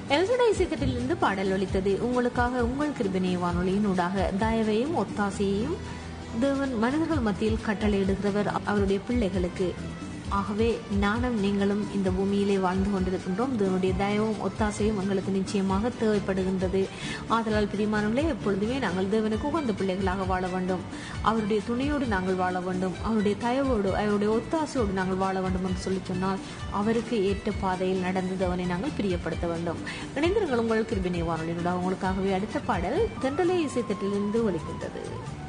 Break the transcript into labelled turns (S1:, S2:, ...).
S1: எல்சடா இசைத்தட்டிலிருந்து பாடல் ஒலித்தது உங்களுக்காக உங்கள் கிருபினை வானொலியின் ஊடாக தயவையும் ஒத்தாசையையும் தேவன் மனிதர்கள் மத்தியில் கட்டளையிடுகிறவர் அவருடைய பிள்ளைகளுக்கு ஆகவே நானும் நீங்களும் இந்த பூமியிலே வாழ்ந்து கொண்டிருக்கின்றோம் தேவனுடைய தயவும் ஒத்தாசையும் எங்களுக்கு நிச்சயமாக தேவைப்படுகின்றது ஆதலால் பிரியமானவர்களே எப்பொழுதுமே நாங்கள் தேவனுக்கு உகந்த பிள்ளைகளாக வாழ வேண்டும் அவருடைய துணையோடு நாங்கள் வாழ வேண்டும் அவருடைய தயவோடு அவருடைய ஒத்தாசையோடு நாங்கள் வாழ வேண்டும் என்று சொல்லி சொன்னால் அவருக்கு ஏற்ற பாதையில் நடந்து தேவனை நாங்கள் பிரியப்படுத்த வேண்டும் இணைந்திருங்கள் உங்கள் கிருபினை வானொலியினோட உங்களுக்காகவே அடுத்த பாடல் தென்றலை இசைத்தட்டிலிருந்து ஒலிக்கின்றது